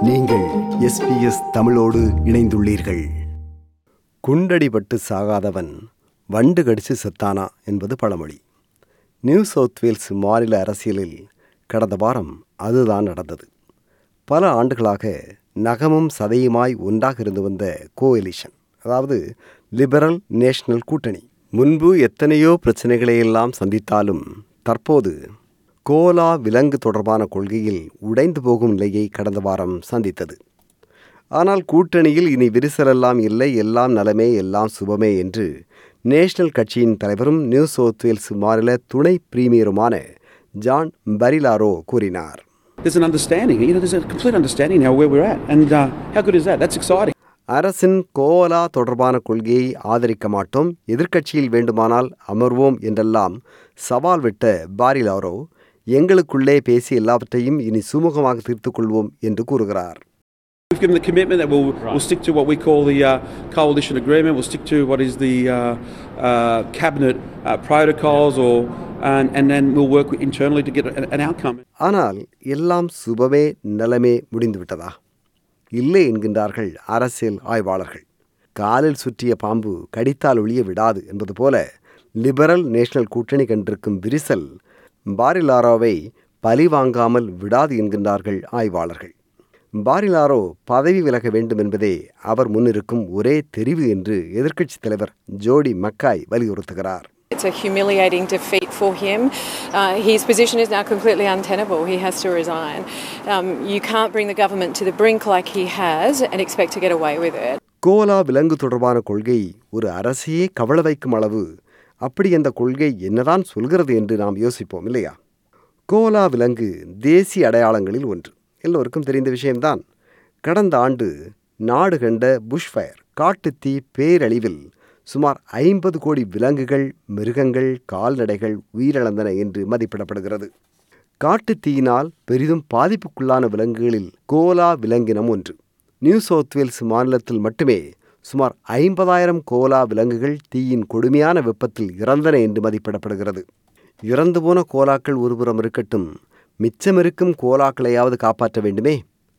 நீங்கள் எஸ்பிஎஸ் தமிழோடு இணைந்துள்ளீர்கள் குண்டடிபட்டு சாகாதவன் வண்டு கடிச்சு செத்தானா என்பது பழமொழி நியூ சவுத் வேல்ஸ் மாநில அரசியலில் கடந்த வாரம் அதுதான் நடந்தது பல ஆண்டுகளாக நகமும் சதையுமாய் ஒன்றாக இருந்து வந்த கோஎலிஷன் அதாவது லிபரல் நேஷனல் கூட்டணி முன்பு எத்தனையோ பிரச்சனைகளையெல்லாம் சந்தித்தாலும் தற்போது கோலா விலங்கு தொடர்பான கொள்கையில் உடைந்து போகும் நிலையை கடந்த வாரம் சந்தித்தது ஆனால் கூட்டணியில் இனி விரிசலெல்லாம் இல்லை எல்லாம் நலமே எல்லாம் சுபமே என்று நேஷனல் கட்சியின் தலைவரும் நியூ சவுத் வேல்ஸ் மாநில துணை பிரீமியருமான ஜான் பரிலாரோ கூறினார் There's an understanding. You know, there's a complete understanding now where we're at, and uh, how good is that? That's exciting. அரசின் கோலா தொடர்பான கொள்கையை ஆதரிக்க மாட்டோம் எதிர்க்கட்சியில் வேண்டுமானால் அமர்வோம் என்றெல்லாம் சவால் விட்ட பாரிலாரோ எங்களுக்குள்ளே பேசி எல்லாவற்றையும் இனி சுமூகமாக தீர்த்துக் கொள்வோம் என்று கூறுகிறார் We've given the commitment that we'll, we'll stick to what we call the uh, coalition agreement. We'll stick to what is the uh, uh, cabinet uh, protocols, or and, and then we'll work internally to get an, an outcome. ஆனால் எல்லாம் சுபமே நலமே முடிந்துவிட்டதா இல்லை என்கின்றார்கள் அரசியல் ஆய்வாளர்கள் காலில் சுற்றிய பாம்பு கடித்தால் ஒழிய விடாது என்பது போல லிபரல் நேஷனல் கூட்டணி கண்டிருக்கும் விரிசல் பாரிலாரோவை பழி வாங்காமல் விடாது என்கின்றார்கள் ஆய்வாளர்கள் பாரிலாரோ பதவி விலக வேண்டும் என்பதே அவர் முன்னிருக்கும் ஒரே தெரிவு என்று எதிர்க்கட்சித் தலைவர் ஜோடி மக்காய் வலியுறுத்துகிறார் It's a humiliating defeat for him. Uh, his position is now completely untenable. He has to resign. Um, you can't bring the government to the brink like he has and expect to get away with it. Koala விலங்கு தொடர்பான கொள்கை ஒரு அரசையே கவள வைக்கும் அளவு அப்படி அந்த கொள்கை என்னதான் சொல்கிறது என்று நாம் யோசிப்போம் இல்லையா கோலா விலங்கு தேசிய அடையாளங்களில் ஒன்று எல்லோருக்கும் தெரிந்த விஷயம்தான் கடந்த ஆண்டு நாடு கண்ட புஷ்ஃபயர் காட்டுத்தீ பேரழிவில் சுமார் ஐம்பது கோடி விலங்குகள் மிருகங்கள் கால்நடைகள் உயிரிழந்தன என்று மதிப்பிடப்படுகிறது காட்டுத்தீயினால் பெரிதும் பாதிப்புக்குள்ளான விலங்குகளில் கோலா விலங்கினம் ஒன்று நியூ சவுத் வேல்ஸ் மாநிலத்தில் மட்டுமே சுமார் ஐம்பதாயிரம் கோலா விலங்குகள் தீயின் கொடுமையான வெப்பத்தில் இறந்தன என்று மதிப்பிடப்படுகிறது இறந்து போன கோலாக்கள் ஒருபுறம் இருக்கட்டும் மிச்சமிருக்கும் கோலாக்களையாவது காப்பாற்ற வேண்டுமே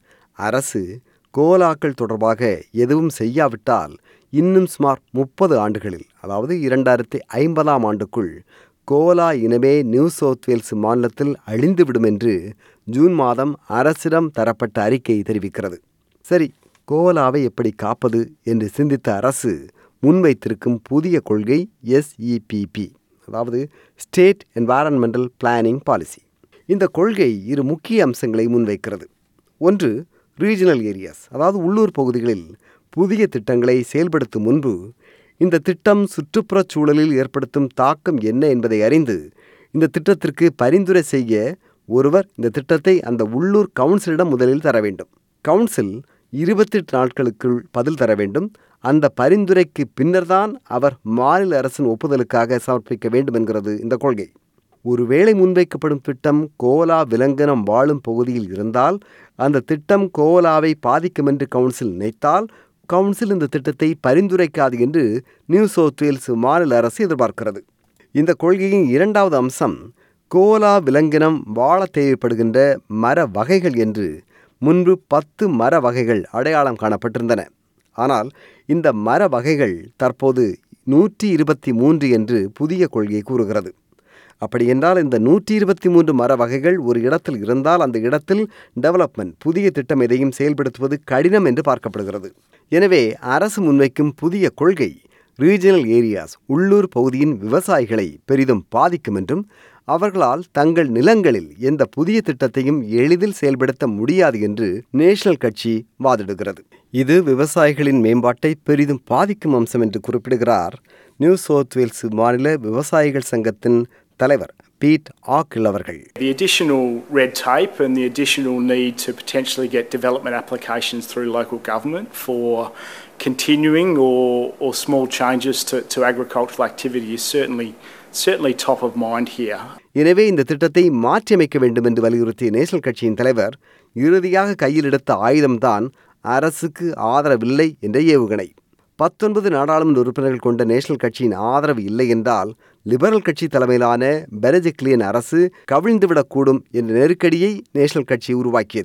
அரசு கோலாக்கள் தொடர்பாக எதுவும் செய்யாவிட்டால் இன்னும் சுமார் முப்பது ஆண்டுகளில் அதாவது இரண்டாயிரத்தி ஐம்பதாம் ஆண்டுக்குள் கோலா இனமே நியூ சவுத் வேல்ஸ் மாநிலத்தில் அழிந்துவிடும் என்று ஜூன் மாதம் அரசிடம் தரப்பட்ட அறிக்கை தெரிவிக்கிறது சரி கோலாவை எப்படி காப்பது என்று சிந்தித்த அரசு முன்வைத்திருக்கும் புதிய கொள்கை எஸ்இபிபி அதாவது ஸ்டேட் என்வாரன்மெண்டல் பிளானிங் பாலிசி இந்த கொள்கை இரு முக்கிய அம்சங்களை முன்வைக்கிறது ஒன்று ரீஜனல் ஏரியாஸ் அதாவது உள்ளூர் பகுதிகளில் புதிய திட்டங்களை செயல்படுத்தும் முன்பு இந்த திட்டம் சுற்றுப்புறச் சூழலில் ஏற்படுத்தும் தாக்கம் என்ன என்பதை அறிந்து இந்த திட்டத்திற்கு பரிந்துரை செய்ய ஒருவர் இந்த திட்டத்தை அந்த உள்ளூர் கவுன்சிலிடம் முதலில் தர வேண்டும் கவுன்சில் இருபத்தெட்டு நாட்களுக்குள் பதில் தர வேண்டும் அந்த பரிந்துரைக்கு பின்னர்தான் அவர் மாநில அரசின் ஒப்புதலுக்காக சமர்ப்பிக்க வேண்டும் என்கிறது இந்த கொள்கை ஒருவேளை முன்வைக்கப்படும் திட்டம் கோலா விலங்கினம் வாழும் பகுதியில் இருந்தால் அந்த திட்டம் கோலாவை பாதிக்கும் என்று கவுன்சில் நினைத்தால் கவுன்சில் இந்த திட்டத்தை பரிந்துரைக்காது என்று நியூ சவுத் வேல்ஸ் மாநில அரசு எதிர்பார்க்கிறது இந்த கொள்கையின் இரண்டாவது அம்சம் கோலா விலங்கினம் வாழ தேவைப்படுகின்ற மர வகைகள் என்று முன்பு பத்து மர வகைகள் அடையாளம் காணப்பட்டிருந்தன ஆனால் இந்த மர வகைகள் தற்போது நூற்றி இருபத்தி மூன்று என்று புதிய கொள்கை கூறுகிறது அப்படி என்றால் இந்த நூற்றி இருபத்தி மூன்று மர வகைகள் ஒரு இடத்தில் இருந்தால் அந்த இடத்தில் டெவலப்மெண்ட் புதிய திட்டம் எதையும் செயல்படுத்துவது கடினம் என்று பார்க்கப்படுகிறது எனவே அரசு முன்வைக்கும் புதிய கொள்கை ரீஜனல் ஏரியாஸ் உள்ளூர் பகுதியின் விவசாயிகளை பெரிதும் பாதிக்கும் என்றும் அவர்களால் தங்கள் நிலங்களில் எந்த புதிய திட்டத்தையும் எளிதில் செயல்படுத்த முடியாது என்று நேஷனல் கட்சி வாதிடுகிறது இது விவசாயிகளின் மேம்பாட்டை பெரிதும் பாதிக்கும் அம்சம் என்று குறிப்பிடுகிறார் நியூ சவுத் வேல்ஸ் மாநில விவசாயிகள் சங்கத்தின் தலைவர் பீட் ஆக்கில் அவர்கள் The additional red tape and the additional need to potentially get development applications through local government for continuing or, or small changes to, to agricultural activity is certainly certainly top of mind here. எனவே இந்த திட்டத்தை மாற்றியமைக்க வேண்டும் என்று வலியுறுத்திய national கட்சியின் தலைவர் இறுதியாக கையில் எடுத்த ஆயுதம்தான் அரசுக்கு ஆதரவில்லை என்ற ஏவுகணை பத்தொன்பது நாடாளுமன்ற உறுப்பினர்கள் கொண்ட நேஷனல் கட்சியின் ஆதரவு இல்லை என்றால் லிபரல் கட்சி தலைமையிலான பெரஜிக்லியன் அரசு கவிழ்ந்துவிடக்கூடும் என்ற நெருக்கடியை நேஷனல் கட்சி உருவாக்கியது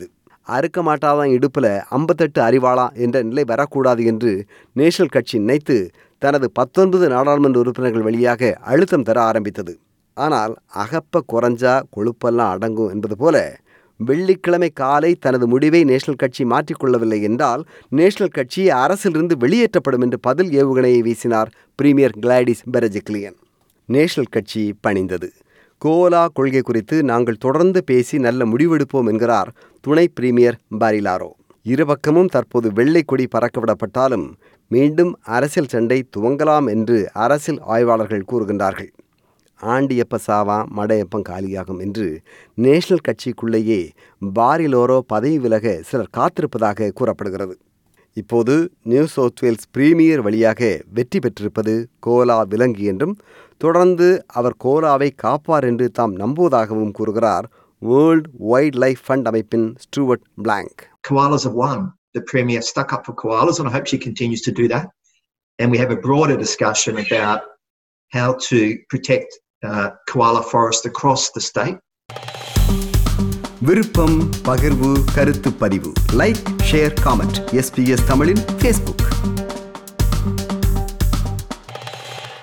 அறுக்க மாட்டாதான் இடுப்பில் ஐம்பத்தெட்டு அறிவாளா என்ற நிலை வரக்கூடாது என்று நேஷனல் கட்சி நினைத்து தனது பத்தொன்பது நாடாளுமன்ற உறுப்பினர்கள் வழியாக அழுத்தம் தர ஆரம்பித்தது ஆனால் அகப்ப குறைஞ்சா கொழுப்பெல்லாம் அடங்கும் என்பது போல வெள்ளிக்கிழமை காலை தனது முடிவை நேஷனல் கட்சி மாற்றிக்கொள்ளவில்லை என்றால் நேஷனல் கட்சி அரசிலிருந்து வெளியேற்றப்படும் என்று பதில் ஏவுகணையை வீசினார் பிரீமியர் கிளாடிஸ் பெரஜிக்லியன் நேஷனல் கட்சி பணிந்தது கோலா கொள்கை குறித்து நாங்கள் தொடர்ந்து பேசி நல்ல முடிவெடுப்போம் என்கிறார் துணை பிரீமியர் பாரிலாரோ இருபக்கமும் தற்போது வெள்ளை கொடி பறக்கவிடப்பட்டாலும் மீண்டும் அரசியல் சண்டை துவங்கலாம் என்று அரசியல் ஆய்வாளர்கள் கூறுகின்றார்கள் ஆண்டியப்ப சாவா மடையப்பம் காலியாகும் என்று நேஷனல் கட்சிக்குள்ளேயே பாரிலோரோ பதவி விலக சிலர் காத்திருப்பதாக கூறப்படுகிறது இப்போது நியூ சவுத் வேல்ஸ் பிரீமியர் வழியாக வெற்றி பெற்றிருப்பது கோலா விலங்கு என்றும் தொடர்ந்து அவர் கோலாவை காப்பார் என்று தாம் நம்புவதாகவும் கூறுகிறார் வேர்ல்ட் வைல்ட் லைஃப் ஃபண்ட் அமைப்பின் Stuart Blanch koalas have won. The Premier stuck up for koalas, and I hope she continues to do that. And we have a broader discussion about how to protect uh, koala forest across the state. விருப்பம் பகிர்வு கருத்து பதிவு like share comment SBS தமிழின் Facebook